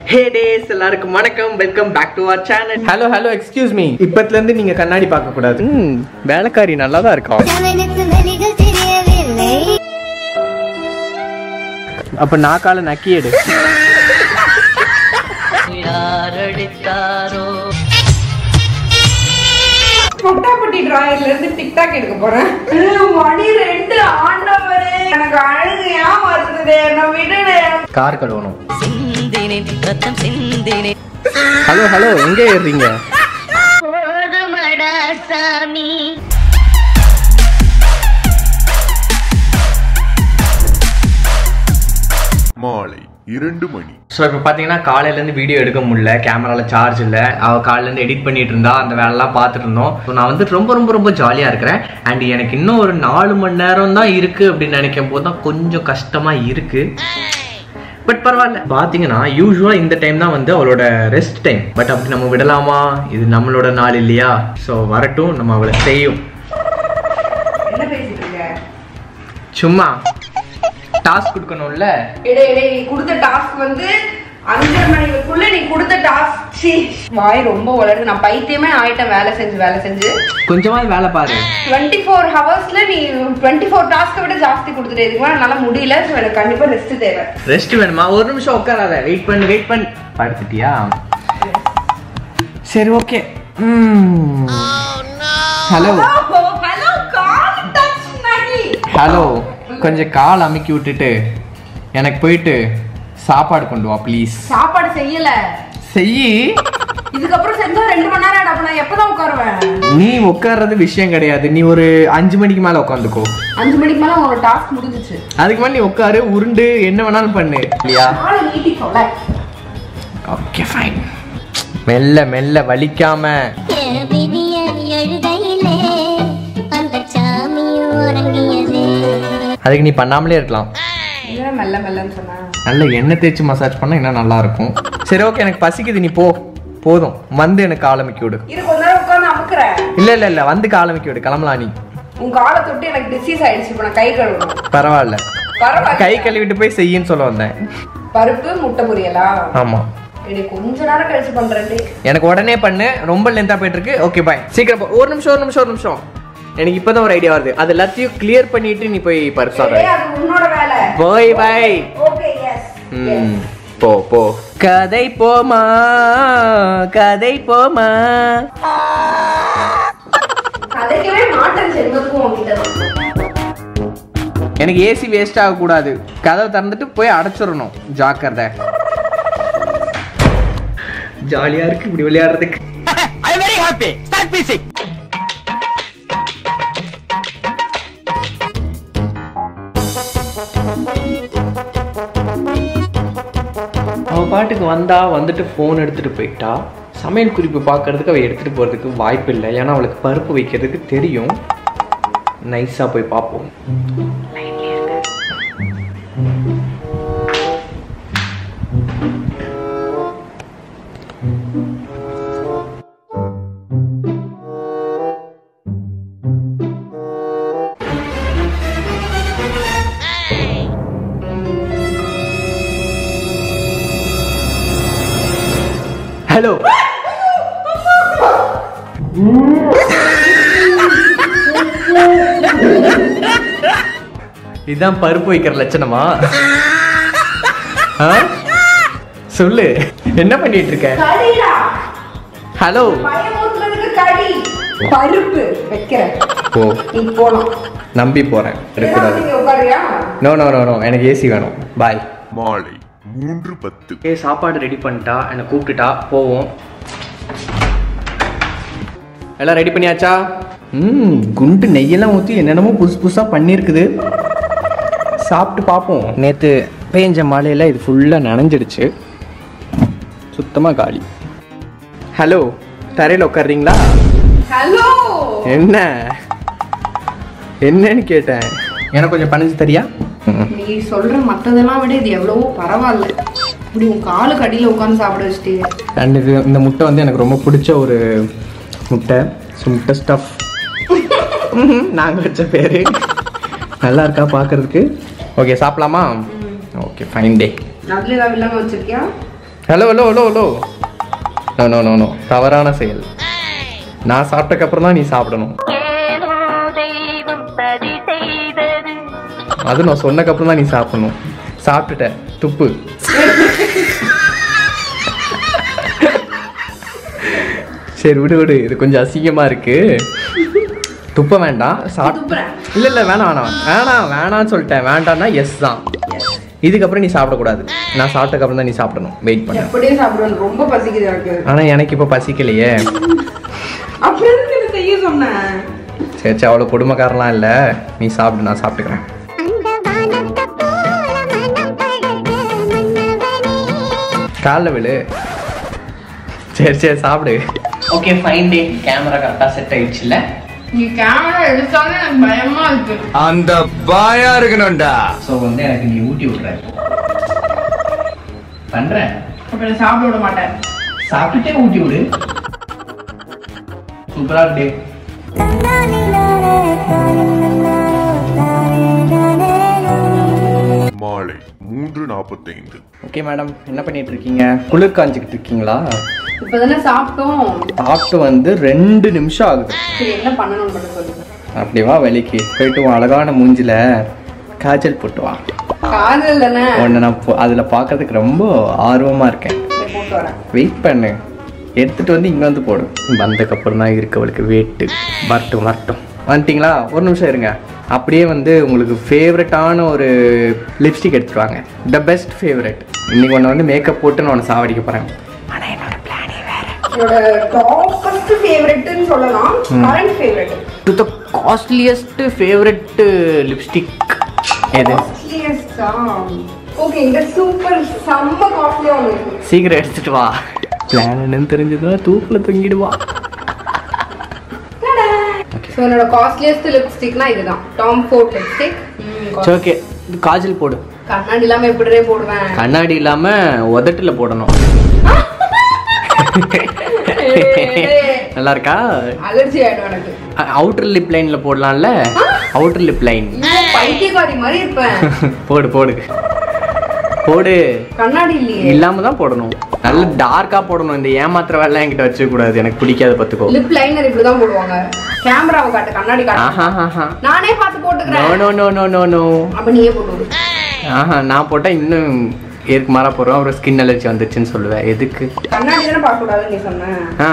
ஹே days எல்லாருக்கும் வணக்கம் welcome back to our channel hello hello excuse me இப்பத்துல இருந்து நீங்க கண்ணாடி பார்க்க கூடாது ம் வேலைக்காரி நல்லா தான் இருக்கா அவனுக்கு வழிகள் தெரியவில்லை அப்ப நாக்கால நக்கி எடு பொட்டாப்பட்டி டிராயர்ல இருந்து டிக்டாக் எடுக்க போறேன் மணி ரெண்டு ஆண்டவரே எனக்கு அழுகையா வருது என்ன விடுடு கார் கழுவணும் சிந்தினேன் ரத்தம் சிந்தினேன் ஹலோ ஹலோ எங்க ஏறுறீங்க போதுமடா சாமி மாலை இரண்டு மணி ஸோ இப்போ பார்த்தீங்கன்னா காலையிலேருந்து வீடியோ எடுக்க முடியல கேமராவில் சார்ஜ் இல்லை அவள் காலையிலேருந்து எடிட் பண்ணிட்டு இருந்தா அந்த வேலைலாம் பார்த்துட்டு இருந்தோம் ஸோ நான் வந்து ரொம்ப ரொம்ப ரொம்ப ஜாலியாக இருக்கிறேன் அண்ட் எனக்கு இன்னும் ஒரு நாலு மணி நேரம் தான் இருக்குது அப்படின்னு நினைக்கும் போது தான் கொஞ்சம் கஷ்டமாக இருக்குது பட் பரவாயில்ல பார்த்தீங்கன்னா யூஸ்வலாக இந்த டைம் தான் வந்து அவளோட ரெஸ்ட் டைம் பட் அப்படி நம்ம விடலாமா இது நம்மளோட நாள் இல்லையா ஸோ வரட்டும் நம்ம அவளை செய்யும் என்ன பேசிட்டு இருக்க சும்மா டாஸ்க் கொடுக்கணும்ல இடே இடே நீ கொடுத்த டாஸ்க் வந்து அஞ்சரை மணிக்குள்ள நீ கொடுத்த டாஸ்க் வாய் ரொம்ப வளருது நான் பைத்தியமே ஆயிட்டேன் வேலை செஞ்சு வேலை செஞ்சு கொஞ்சமாவது வேலை பாரு டுவெண்ட்டி ஃபோர் ஹவர்ஸ்ல நீ டுவெண்ட்டி ஃபோர் டாஸ்க்கை விட ஜாஸ்தி கொடுத்துட்டே இதுக்கு மேலே என்னால முடியல ஸோ எனக்கு கண்டிப்பா ரெஸ்ட் தேவை ரெஸ்ட் வேணுமா ஒரு நிமிஷம் உட்காராத வெயிட் பண்ணு வெயிட் பண்ணு படுத்துட்டியா சரி ஓகே ஹலோ ஹலோ கால் டச் நகி ஹலோ கொஞ்சம் கால் அமுக்கி விட்டுட்டு எனக்கு போயிட்டு சாப்பாடு கொண்டு வா ப்ளீஸ் சாப்பாடு செய்யல செய் இதுக்கப்புறம் செஞ்சா ரெண்டு மணி நேரம் ஆயிடும் அப்ப நான் எப்பதான் உட்காருவேன் நீ உட்கார்றது விஷயம் கிடையாது நீ ஒரு அஞ்சு மணிக்கு மேல உட்காந்துக்கோ அஞ்சு மணிக்கு மேல உங்களோட டாஸ்க் முடிஞ்சிச்சு அதுக்கு மேல நீ உட்காரு உருண்டு என்ன வேணாலும் பண்ணு இல்லையா ஆளை நீட்டி சொல்ல ஓகே ஃபைன் மெல்ல மெல்ல வலிக்காம விதிய எழுதையிலே அந்த சாமி உறங்கியதே அதுக்கு நீ பண்ணாமலே இருக்கலாம் ஏன் மெல்ல மெல்லன்னு சொன்னா நல்ல எண்ணெய் தேய்ச்சி மசாஜ் பண்ணா இன்னும் நல்லா இருக்கும் சரி ஓகே எனக்கு பசிக்குது நீ போ போதும் வந்து எனக்கு காலமிக்கி விடு இரு கொஞ்ச நேரம் உட்கார்ந்து அமுக்குறேன் இல்ல இல்ல இல்ல வந்து காலமிக்கி விடு கிளம்பலாம் நீ உன் காலை தொட்டு எனக்கு டிசீஸ் ஆயிடுச்சு இப்ப நான் கை கழுவணும் பரவாயில்ல பரவாயில்ல கை கழுவிட்டு போய் செய்யின்னு சொல்ல வந்தேன் பருப்பு முட்டை பொரியலா ஆமா எனக்கு கொஞ்ச நேரம் கழிச்சு பண்றேன் எனக்கு உடனே பண்ணு ரொம்ப லென்த்தா போயிட்டு இருக்கு ஓகே பாய் சீக்கிரம் போ. ஒரு நிமிஷம் ஒரு நிமிஷம் ஒரு நிமிஷம் எனக்கு இப்பதான் ஒரு ஐடியா வருது அது எல்லாத்தையும் கிளியர் பண்ணிட்டு நீ போய் பருப்பு சாப்பிடு அது உன்னோட வேலை போய் பாய் ஓகே எஸ் ம் போ போ கதை போமா கதை போமா கதைக்கவே மாட்டேன் செல்வத்துக்கும் உங்ககிட்ட எனக்கு ஏசி வேஸ்ட் ஆகக்கூடாது கதவை திறந்துட்டு போய் அடைச்சிடணும் ஜாக்கிரதை ஜாலியா இருக்கு இப்படி விளையாடுறதுக்கு அவ பாட்டுக்கு வந்தா வந்துட்டு ஃபோன் எடுத்துட்டு போயிட்டா சமையல் குறிப்பு பார்க்கறதுக்கு அவ எடுத்துட்டு போறதுக்கு வாய்ப்பு இல்லை ஏன்னா அவளுக்கு பருப்பு வைக்கிறதுக்கு தெரியும் நைஸா போய் பார்ப்போம் ஹலோ இதுதான் பருப்பு வைக்கிற லட்சணமா ஆ? சொல்லு என்ன பண்ணிட்டு இருக்க கடிடா ஹலோ பயமுறுத்துறதுக்கு கடி பருப்பு வைக்கிறேன் ஓ நீ போலாம் நம்பி போறேன் இருக்கக்கூடாது நீங்க உட்காரியா நோ நோ நோ நோ எனக்கு ஏசி வேணும் பாய் மாலை மூன்று பத்து ஏ சாப்பாடு ரெடி பண்ணிட்டா என்னை கூப்பிட்டுட்டா போவோம் எல்லாம் ரெடி பண்ணியாச்சா ம் குண்டு நெய்யெல்லாம் ஊற்றி என்னென்னமோ புதுசு புதுசாக பண்ணியிருக்குது சாப்பிட்டு பார்ப்போம் நேற்று பேஞ்ச மழையில் இது ஃபுல்லாக நனைஞ்சிடுச்சு சுத்தமாக காலி ஹலோ தரையில் உட்காடுறீங்களா ஹலோ என்ன என்னன்னு கேட்டேன் எனக்கு கொஞ்சம் பணிஞ்சு தரியா ம் நீ சொல்ற மத்ததெல்லாம் விட இது எவ்வளவோ பரவாயில்ல இப்படி உன் காலுக்கு அடியில உட்கார்ந்து சாப்பிட வச்சுட்டு அண்ட் இது இந்த முட்டை வந்து எனக்கு ரொம்ப பிடிச்ச ஒரு முட்டை ஸோ முட்டை ஸ்டஃப் நாங்கள் வச்ச பேர் நல்லா இருக்கா பார்க்கறதுக்கு ஓகே சாப்பிடலாமா ஓகே ஃபைன் டே அதுல ஏதாவது இல்லாம வச்சிருக்கியா hello hello hello hello no no no no தவறான செயல் நான் சாப்பிட்டக்கப்புறம் தான் நீ சாப்பிடணும் அது நான் சொன்னக்கப்புறம் தான் நீ சாப்பிடணும் சாப்பிட்டுட்ட துப்பு சரி விடு விடு இது கொஞ்சம் அசிங்கமா இருக்கு துப்ப வேண்டாம் சாப்பிட்டு துப்புறேன். இல்ல இல்ல வேணாம் வேணாம் வேணாம் வேணாம்னு சொல்லிட்டேன் வேண்டாம்னா எஸ் தான் இதுக்கப்புறம் நீ சாப்பிடக்கூடாது நான் சாப்பிட்டக்கப்புறம் தான் நீ சாப்பிடணும் வெயிட் பண்ண எப்படியே சாப்பிடுவேன் ரொம்ப பசிக்குது எனக்கு ஆனா எனக்கு இப்போ பசிக்கலையே அப்புறம் எதுக்கு இதை செய்ய சொன்னேன் சரி சரி அவ்வளோ கொடுமைக்காரலாம் இல்லை நீ சாப்பிடு நான் சாப்பிட்டுக்கிறேன் அந்த வானத்தை போல மனம் படைத்த மன்னவனே காலைல விழு சரி சரி சாப்பிடு ஓகே ஃபைன் டே கேமரா கரெக்டாக செட் ஆயிடுச்சுல்ல நீ கேமரா எடுத்தாலே எனக்கு பயமா இருக்கு அந்த பாயா இருக்கணும்டா ஸோ வந்து எனக்கு நீ ஊட்டி விட்ற பண்ணுறேன் அப்ப நான் சாப்பிட விட மாட்டேன் சாப்பிட்டுட்டே ஊட்டி விடு சூப்பராக டே மாலை மூன்று நாற்பத்தைந்து ஓகே மேடம் என்ன பண்ணிட்டு இருக்கீங்க குளிர் காஞ்சிக்கிட்டு இருக்கீங்களா இப்பதானே சாப்பிட்டோம் சாப்பிட்டு வந்து ரெண்டு நிமிஷம் ஆகுது சரி என்ன பண்ணணும்னு மட்டும் சொல்லுங்க அப்படி வா வெளிக்கு போயிட்டு உன் அழகான மூஞ்சில காய்ச்சல் போட்டு வா காதல் தானே உன்னை நான் போ- அதுல பார்க்கறதுக்கு ரொம்ப ஆர்வமா இருக்கேன் இதை போட்டு வரேன் வெயிட் பண்ணு எடுத்துட்டு வந்து இங்க வந்து போடு வந்ததுக்கப்புறம் தான் இருக்கவளுக்கு வெயிட்டு வரட்டும் வரட்டும் வந்துட்டீங்களா ஒரு நிமிஷம் இருங்க அப்படியே வந்து உங்களுக்கு ஃபேவரட்டான ஒரு லிப்ஸ்டிக் எடுத்துட்டு வாங்க த பெஸ்ட் ஃபேவரட் இன்னைக்கு ஒன்று வந்து மேக்கப் போட்டு நான் உன்னை சாவடிக்க போறேன் ஆனால் என்னோட பிளானே வேற என்னோட டாப்பஸ்ட் ஃபேவரட்னு சொல்லலாம் current favourite to the costliest favourite lipstick எது காஸ்ட்லியஸ்டா ஓகே இந்த சூப்பர் செம்ம காஸ்ட்லியா ஒன்று இருக்கு சீக்கிரம் எடுத்துட்டு வா பிளான் என்னன்னு தெரிஞ்சதுன்னா தூக்கில் தொங்கிடுவா ஸோ என்னோட காஸ்ட்லியஸ்ட் லிப்ஸ்டிக்னா இதுதான் டாம் ஃபோர்ட் லிப்ஸ்டிக் சரி ஓகே காஜல் போடு கண்ணாடி இல்லாம எப்படியே போடுவேன் கண்ணாடி இல்லாம உதட்டுல போடணும் நல்லா இருக்கா அலர்ஜி ஆயிடும் எனக்கு அவுட்டர் லிப் லைன்ல போடலாம்ல அவுட்டர் லிப் லைன் ஐயோ, பைத்தியக்காரி மாதிரி இருப்பேன் போடு போடு போடு கண்ணாடி இல்லையே இல்லாம தான் போடணும் நல்ல டார்க்கா போடணும் இந்த ஏமாத்திர வேலை என்கிட்ட வச்சுக்க கூடாது எனக்கு பிடிக்காத பத்துக்கோ லிப் லைனர் இப்படிதான் போடுவாங்க கேமராவை காட்டு கண்ணாடி காட்டு ஆஹா ஆஹா நானே பார்த்து நோ போட்டுக்கிறேன் no no no no no அப்ப நீயே போட்டு விடு. ஆஹா நான் போட்டா இன்னும் ஏற்கு மாறா போறோம் அப்புறம் ஸ்கின் அலர்ஜி வந்துச்சுன்னு சொல்லுவேன் எதுக்கு கண்ணாடி தானே பார்க்க கூடாதுன்னு நீ சொன்ன ஆ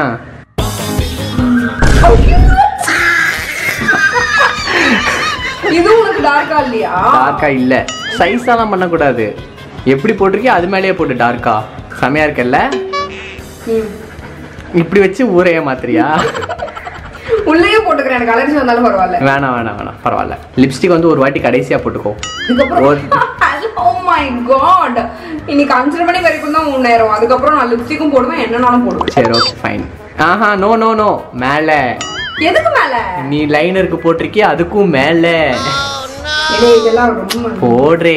இது உனக்கு டார்க்கா இல்லையா டார்க்கா இல்ல சைஸாலாம் பண்ணக்கூடாது எப்படி போட்டிருக்கியோ அது மேலேயே போட்டு டார்க்கா செமையா இருக்கல்ல ம். இப்படி வச்சு ஊரே மாத்திரியா உள்ளேயே போட்டுக்கிறேன் எனக்கு அலர்ஜி வந்தாலும் பரவாயில்ல வேணாம் வேணாம் வேணாம் பரவாயில்ல லிப்ஸ்டிக் வந்து ஒரு வாட்டி கடைசியா போட்டுக்கோ இதுக்கப்புறம் ஓ மை காட் இன்னைக்கு அஞ்சரை மணி வரைக்கும் தான் உன் நேரம் அதுக்கப்புறம் நான் லிப்ஸ்டிக்கும் போடுவேன் என்னனாலும் போடுவேன் சரி ஓகே ஃபைன் ஆஹா நோ நோ நோ மேல எதுக்கு மேல நீ லைனருக்கு போட்டிருக்கிய அதுக்கும் மேல ஏலே, இதெல்லாம் ரொம்ப போடுறே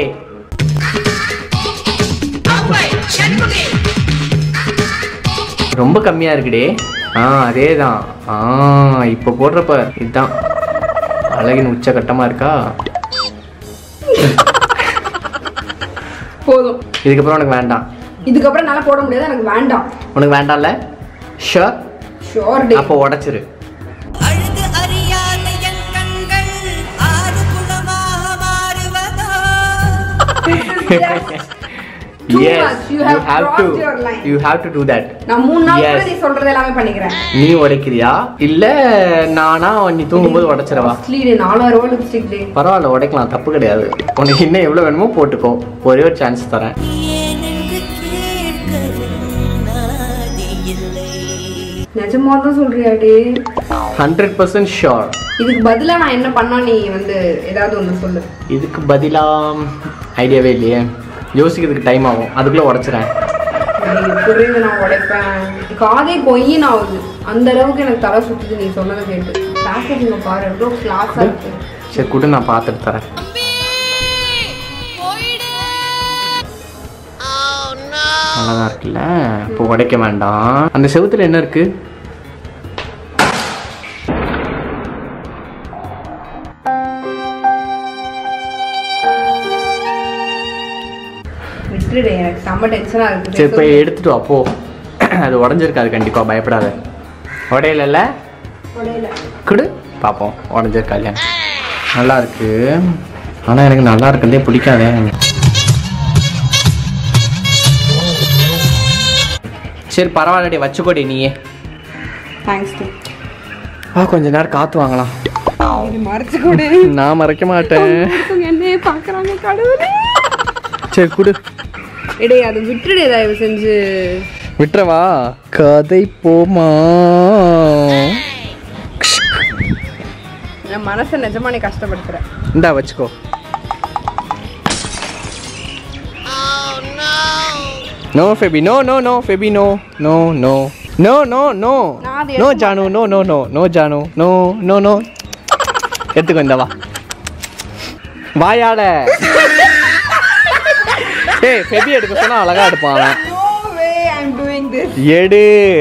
ரொம்ப கம்மியா இருக்குடே ஆ அதே தான் ஆ இப்போ போடுறப்ப இதுதான் அழகின் உச்சகட்டமா இருக்கா போதும் இதுக்கப்புறம் உனக்கு வேண்டாம் இதுக்கப்புறம் என்னால போட முடியாது எனக்கு வேண்டாம் உனக்கு வேண்டாம்ல ஷுர் ஷோர் டே அப்போ உடைச்சிரு அழுது அறியாத என் கண்கள் ஆறு குணமாக மாறுவதோ Too yes much. You you have have to crossed your line. you have to do that நான் மூணு நாள் கூட Yes. நீ சொல்றது எல்லாமே பண்ணிக்கிறேன் நீ உடைக்கிறியா இல்ல நானா நீ தூங்கும்போது உடைச்சிடவா Costly டே, நாலாயிரம் ரூபாய் லிப்ஸ்டிக் டே பரவாயில்ல உடைக்கலாம் தப்பு கிடையாது உனக்கு இன்னும் எவ்வளவு வேணுமோ போட்டுக்கோ ஒரே ஒரு சான்ஸ் தரேன் ஏனென்று கேட்க நாதி இல்லை நிஜமா தான் சொல்றியா டே ஹண்ட்ரட் பர்சன்ட் ஷியோர் இதுக்கு பதிலா நான் என்ன பண்ணா நீ வந்து ஏதாவது ஒண்ணு சொல்லு இதுக்கு பதிலா ஐடியாவே இல்லையே யோசிக்கிறதுக்கு டைம் ஆகும் அதுக்குள்ள உடைச்சிறேன் டேய், எப்படி இதை நான் உடைப்பேன் காதே பொய்யின் ஆகுது அந்த அளவுக்கு எனக்கு தலை சுத்துது நீ சொன்னதை கேட்டு பேக்கேஜிங்க பாரு எவ்வளோ கிளாஸா இருக்கு சரி கூட நான் பார்த்துட்டு தரேன் நல்லாதான் இருக்குல்ல இப்போ உடைக்க வேண்டாம் அந்த செவுத்துல என்ன இருக்கு விட்டு விட்டுடு எனக்கு செம்ம டென்ஷனா இருக்கு சரி போய் எடுத்துட்டு வா போ அது உடஞ்சிருக்காது கண்டிப்பா பயப்படாத உடையல உடையல. குடு பார்ப்போம் உடஞ்சிருக்கா இல்லையா நல்லா இருக்கு ஆனா எனக்கு நல்லா இருக்கிறதே பிடிக்காதே சரி பரவாயில்லடி வச்சுக்கோடி நீயே தேங்க்ஸ் டு வா கொஞ்ச நேரம் காத்து வாங்கலாம் இது மறைச்சு கொடு நான் மறைக்க மாட்டேன் என்னையே பாக்குறாங்க கடவுளே சரி குடு இடே அது விட்டுடு தயவு செஞ்சு விட்டுறவா கதை போமா என் மனசை நிஜமானே கஷ்டப்படுத்துறேன் இந்தா வச்சுக்கோ no Febi no no no Febi no no no no no no நான் அது நோ எடுக்க Jaanu no no no no Jaanu no no no எடுத்துக்கோ இந்த வா வாயாட ஏய் ஃபெபி எடுக்க சொன்னா அழகா எடுப்பான் அவன் no way I am doing this எடு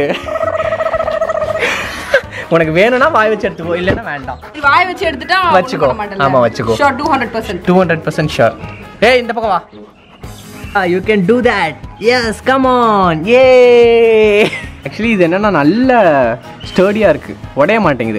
உனக்கு வேணும்னா வாய் வச்சு எடுத்துக்கோ இல்லைன்னா வேண்டாம் வாய் வச்சு எடுத்துட்டா வச்சுக்கோ. ஆமா, வச்சுக்கோ. Sure 200% two hundred percent sure ஏய் இந்த பக்கம் வா you can do that yes come on ஏ ஆக்சுவலி இது என்னன்னா நல்ல ஸ்டர்டியா இருக்கு உடைய மாட்டேங்குது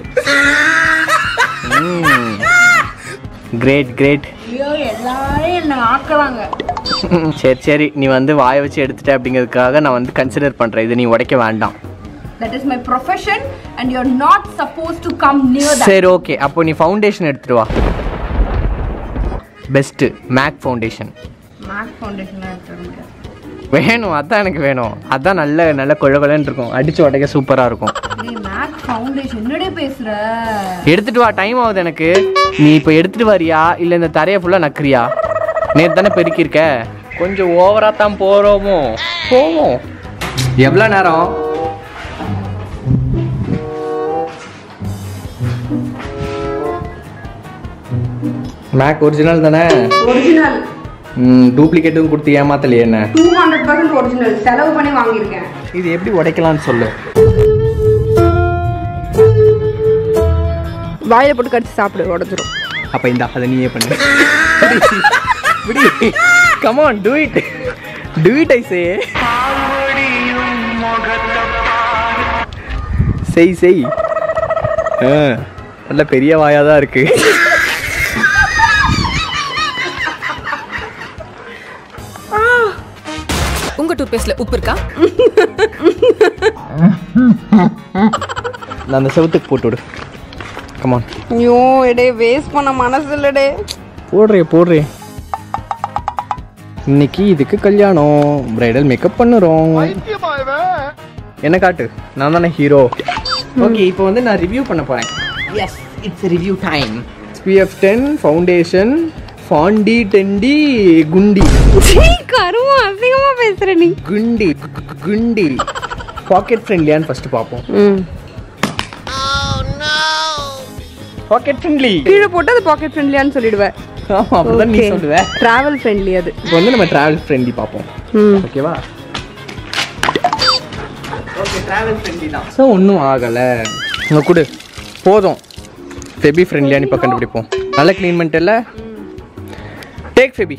கிரேட் கிரேட் ஐயோ எல்லாரும் என்ன ஆக்குறாங்க சரி சரி நீ வந்து வாயை வச்சு எடுத்துட்ட அப்படிங்கிறதுக்காக நான் வந்து கன்சிடர் பண்றேன் இது நீ உடைக்க வேண்டாம் that is my profession and you are not suppose to come near that சரி ஓகே அப்போ நீ ஃபவுண்டேஷன் எடுத்துட்டு வா best Mac foundation Mac foundation எடுத்து முடியாது வேணும் அதான் எனக்கு வேணும் அதான் நல்ல நல்ல கொழ கொழன்னு இருக்கும் அடிச்சு உடைக்க சூப்பரா இருக்கும் டேய் மேக் ஃபவுண்டேஷன் என்னடே பேசுற எடுத்துட்டு வா டைம் ஆகுது எனக்கு நீ இப்போ எடுத்துட்டு வரியா இல்ல இந்த தரையை ஃபுல்லா நக்குறியா நேத்து தானே பெருக்கியிருக்க கொஞ்சம் ஓவரா தான் போறோமோ போவோம் எவ்வளோ நேரம் மேக் ஒரிஜினல் தானே ஒரிஜினல் டூப்ளிகேட்டும் கொடுத்து ஏமாத்தலையே என்ன 200% ஒரிஜினல் செலவு பண்ணி வாங்கியிருக்கேன் இது எப்படி உடைக்கலாம்னு சொல்லு வாயில போட்டு கடிச்சு சாப்பிடு உடஞ்சிரும் அப்ப இந்த அதை நீயே பண்ணு விடி come on do it do it I say செய் செய் ஆ, நல்ல பெரிய வாயா தான் இருக்கு உங்க டூத்பேஸ்ட்ல உப்பு இருக்கா நான் அந்த செவத்துக்கு போட்டு விடு கமான் ஐயோ எடே வேஸ்ட் பண்ண மனசு இல்லடே போடுறே போடுறே இன்னைக்கு இதுக்கு கல்யாணம் பிரைடல் மேக்கப் பண்ணுறோம் என்ன காட்டு நான் தானே ஹீரோ ஓகே இப்போ வந்து நான் ரிவ்யூ பண்ண போறேன் yes it's review time SPF ten foundation ஃபாண்டி டெண்டி குண்டி கருவம் அசிங்கமா பேசுற நீ குண்டி கு- கு- குண்டி பாக்கெட் ஃப்ரெண்ட்லியான்னு ஃபர்ஸ்ட் பார்ப்போம் பாக்கெட் ஃப்ரெண்ட்லி கீழே போட்டு அது பாக்கெட் ஃப்ரெண்ட்லியான்னு சொல்லிடுவேன் ஆமா அப்படிதான் நீ சொல்லுவ டிராவல் ஃப்ரெண்ட்லி அது இப்போ வந்து நம்ம டிராவல் ஃப்ரெண்ட்லி பார்ப்போம் ஓகேவா ஓகே டிராவல் ஃப்ரெண்ட்லி தான் ஸோ ஒன்றும் ஆகலை இங்கே கொடு போதும் ஃபெபி ஃப்ரெண்ட்லியான்னு இப்போ கண்டுபிடிப்போம் நல்லா க்ளீன் பண்ணிட்டல take Febi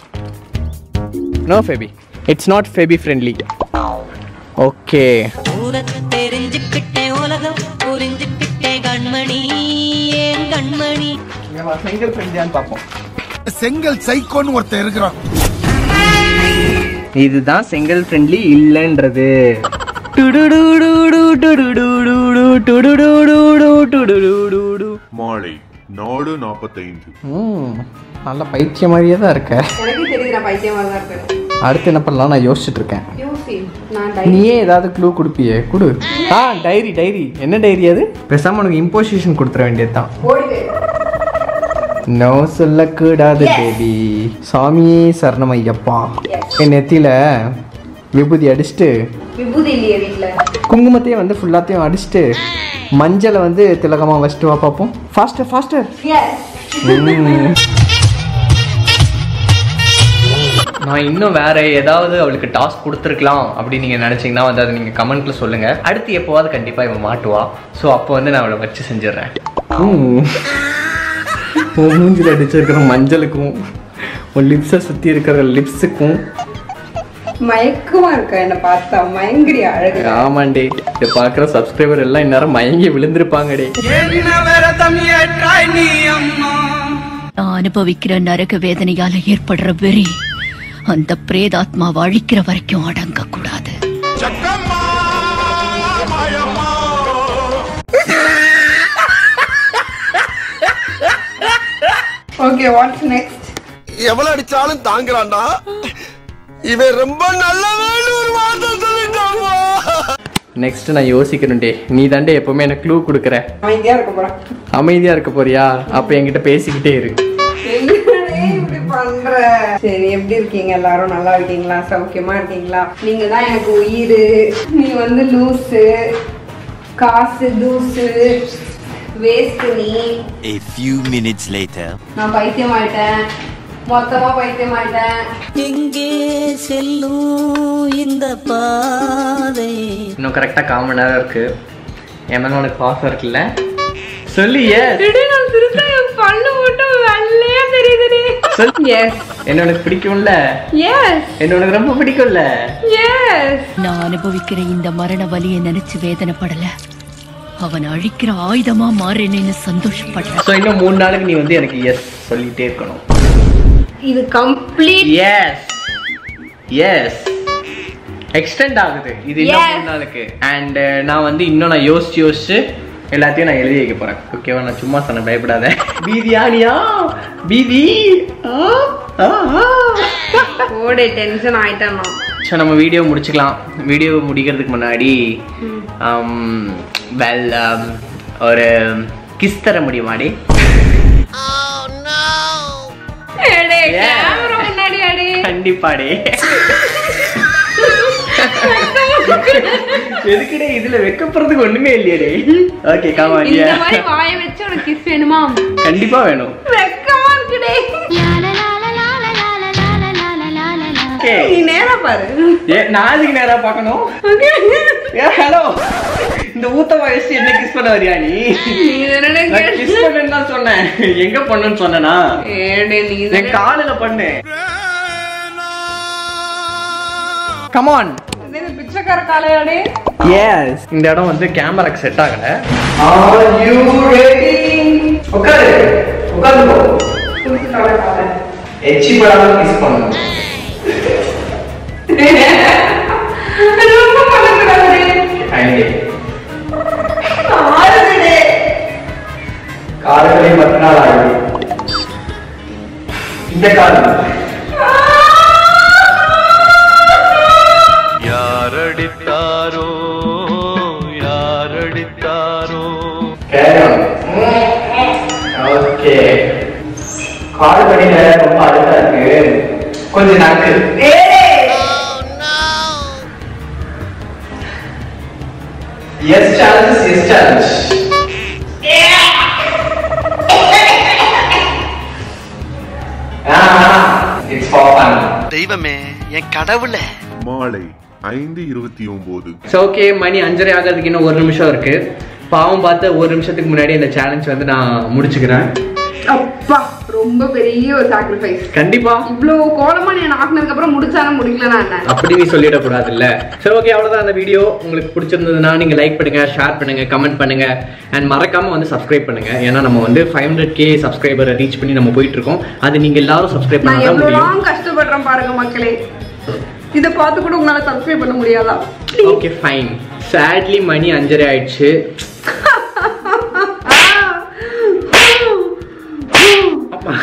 no Febi it's not Febi friendly okay தூரத்து தெரிஞ்சுக்கிட்டேன் உலகம் புரிஞ்சுக்கிட்டேன் கண்மணி ஏன் கண்மணி சிங்கிள் ஃப்ரெண்ட்லியான்னு பார்ப்போம் செங்கல் சைக்கோன்னு ஒருத்தன் இருக்கிறான் இதுதான் செங்கல் ஃப்ரெண்ட்லி இல்லைன்றது மாலை நாலு நாற்பத்தைந்து ம், நல்ல பைத்தியம் மாதிரியே தான் இருக்க எனக்கு தெரியுது நான் பைத்தியமா தான் இருக்கேன் அடுத்து என்ன பண்ணலாம் நான் யோசிச்சுட்டு இருக்கேன் யூசி நான் நீயே ஏதாவது க்ளூ கொடுப்பியே கொடு ஆ டைரி டைரி என்ன டைரி அது பேசாம உனக்கு இம்போசிஷன் கொடுத்துட வேண்டியதுதான் ஓடிவே நோ சொல்லக்கூடாது பேபி சாமியே சரணம் ஐயப்பா என் நெத்தியில விபூதி அடிச்சுட்டு விபூதி இல்லையே வீட்டுல குங்குமத்தையும் வந்து ஃபுல்லாத்தையும் அடிச்சுட்டு மஞ்சளை வந்து திலகமா வச்சுட்டு வா பார்ப்போம் ஃபாஸ்டர் ஃபாஸ்டர் நான் இன்னும் வேற ஏதாவது அவளுக்கு டாஸ்க் கொடுத்துருக்கலாம் அப்படின்னு நீங்க நினைச்சீங்கன்னா வந்து அதை நீங்க கமெண்ட்ல சொல்லுங்க அடுத்து எப்போவாது கண்டிப்பா இவன் மாட்டுவா ஸோ அப்போ வந்து நான் அவளை வச்சு செஞ்சிடுறேன் உன் மூஞ்சில் அடிச்சிருக்கிற மஞ்சளுக்கும் உன் லிப்ஸை சுற்றி இருக்கிற லிப்ஸுக்கும் மயக்கமா இருக்கா என்ன பார்த்தா மயங்கடி அழகு ஆமாண்டே இதை பார்க்குற சப்ஸ்கிரைபர் எல்லாம் இந்நேரம் மயங்கி விழுந்திருப்பாங்கடே நான் அனுபவிக்கிற நரக வேதனையால ஏற்படுற வெறி அந்த பிரேதாத்மாவை அழிக்கிற வரைக்கும் அடங்க கூடாது ஓகே வாட்ஸ் நெக்ஸ்ட் எவ்வளவு அடிச்சாலும் தாங்குறான்டா இவன் ரொம்ப நல்லவன் ஒரு வார்த்தை சொல்லிட்டான் நெக்ஸ்ட் நான் யோசிக்கிறேன்டே நீ தாண்டே எப்பவுமே எனக்கு க்ளூ கொடுக்குற அமைதியா இருக்க போறேன் அமைதியா இருக்க போறியா அப்ப என்கிட்ட பேசிக்கிட்டே இரு என்னடே இப்படி பண்ற சரி எப்படி இருக்கீங்க எல்லாரும் நல்லா இருக்கீங்களா சௌக்கியமா இருக்கீங்களா நீங்க தான் எனக்கு உயிர் நீ வந்து லூசு காசு தூசு வேஸ்ட் நீ A few minutes later. நான் பைத்தியம் ஆயிட்டேன் மொத்தமா பைத்தியம் ஆயிட்டேன் எங்கே செல்லும் இந்த பாதை இன்னும் கரெக்டா கால் மணி நேரம் இருக்கு என் மேல உனக்கு பாசம் இருக்குல்ல சொல்லியே நான் சிரிச்சா என் பல்லு மட்டும் வெள்ளையா தெரியுதுடி சொல் எஸ் என்ன உனக்கு பிடிக்கும்ல எஸ் என்ன உனக்கு ரொம்ப பிடிக்கும்ல எஸ் நான் அனுபவிக்கிற இந்த மரண வலியை நினைச்சு வேதனைப்படல அவன் அழிக்கிற ஆயுதமா மாறினேன்னு சந்தோஷப்படுறேன் ஸோ இன்னும் மூணு நாளுக்கு நீ வந்து எனக்கு எஸ் சொல்லிட்டே இருக்கணும் இது கம்ப்ளீட் எஸ் எஸ் எக்ஸ்டெண்ட் ஆகுது இது இன்னும் Yes. மூணு நாளுக்கு அண்ட் நான் வந்து இன்னும் நான் யோசிச்சு யோசிச்சு எல்லாத்தையும் நான் எழுதி வைக்க போறேன் ஓகேவா நான் சும்மா சொன்ன பயப்படாத பீதியானியா பீதி ஆ, ஆ, ஆ. ஓடே டென்ஷன் ஆயிட்டேன் நான் ஸோ நம்ம வீடியோ முடிச்சுக்கலாம் வீடியோ முடிக்கிறதுக்கு முன்னாடி வெல் ஒரு கிஸ் தர முடியுமாடி ஏடே Yeah. கேமரா முன்னாடி அடி கண்டிப்பாடே எதுக்குடே இதுல வெக்கப்படுறதுக்கு ஒண்ணுமே இல்லையடே ஓகே இந்த காமாடியா மாதிரி வாயை வச்சு உனக்கு கிஸ் வேணுமா கண்டிப்பா வேணும் வெக்கமா இருக்குடே ஓகே நீ நேரா பாரு ஏ நான் அதுக்கு நேரா பார்க்கணும் ஏ ஹலோ இந்த ஊத்த வயசு என்ன கிஸ் பண்ண வரியா நீ நீ தானடே நான் கிஸ் பண்ணுன்னு தான் சொன்னேன் எங்க பண்ணுன்னு சொன்னனா ஏடே நீ என் காலில் பண்ணு கமான் பிச்சைக்கார காலையாடே எஸ் இந்த இடம் வந்து கேமராக்கு செட் ஆகல ஆர் யூ ரெடி உட்காரு உட்கார்ந்து போ எச்சி படாம கிஸ் பண்ணணும் ரொம்ப பண்ணக்கூடாது ஃபைனலி ஆறுதே காலங்களே பத்து நாள் ஆகுது இந்த காலம் யாரடித்தாரோ யாரடித்தாரோ ஓகே கால் படியில ரொம்ப அழுத்தா இருக்கு கொஞ்சம் நக்கு yes challenge yes challenge it's for fun தெய்வமே என் கடவுளே மாலை ஐந்து இருபத்தி ஒன்பது ஸோ ஓகே மணி அஞ்சரை ஆகிறதுக்கு இன்னும் ஒரு நிமிஷம் இருக்கு பாவம் பார்த்து ஒரு நிமிஷத்துக்கு முன்னாடி இந்த சேலஞ்ச் வந்து நான் முடிச்சுக்கிறேன் அப்பா ரொம்ப பெரிய ஒரு சாக்ரிஃபைஸ் கண்டிப்பா இவ்ளோ கோலமா நீ ஆக்குனதுக்கு அப்புறம் முடிச்சாலும் முடிக்கலனா என்ன அப்படி நீ சொல்லிடக்கூடாதுல்ல சரி ஓகே அவ்வளோதான் அந்த வீடியோ உங்களுக்கு பிடிச்சிருந்ததுன்னா நீங்கள் லைக் பண்ணுங்க ஷேர் பண்ணுங்க கமெண்ட் பண்ணுங்க அண்ட் மறக்காம வந்து சப்ஸ்கிரைப் பண்ணுங்க ஏன்னா நம்ம வந்து ஃபைவ் ஹண்ட்ரட் கே சப்ஸ்கிரைபரை ரீச் பண்ணி நம்ம போயிட்டு இருக்கோம் அது நீங்க எல்லாரும் சப்ஸ்கிரைப் நான் பண்ண தான் முடியும் எவ்வளவு கஷ்டப்படுறேன் பாருங்க மக்களே இத பார்த்து கூட உங்களால சப்ஸ்கிரைப் பண்ண முடியாதா ஓகே ஃபைன் சேட்லி மணி அஞ்சரை ஆயிடுச்சு அப்பா.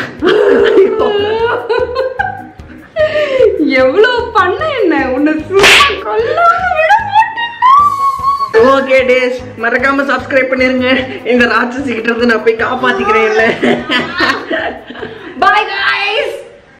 எவ்வளவு பண்ண என்ன உன்னை சும்மா கொல்லாம விட மாட்டேன் ஓகே டேஸ் மறக்காம சப்ஸ்கிரைப் பண்ணிருங்க இந்த ராட்சசி கிட்ட இருந்து நான் போய் காப்பாத்திக்கிறேன் இல்ல பாய்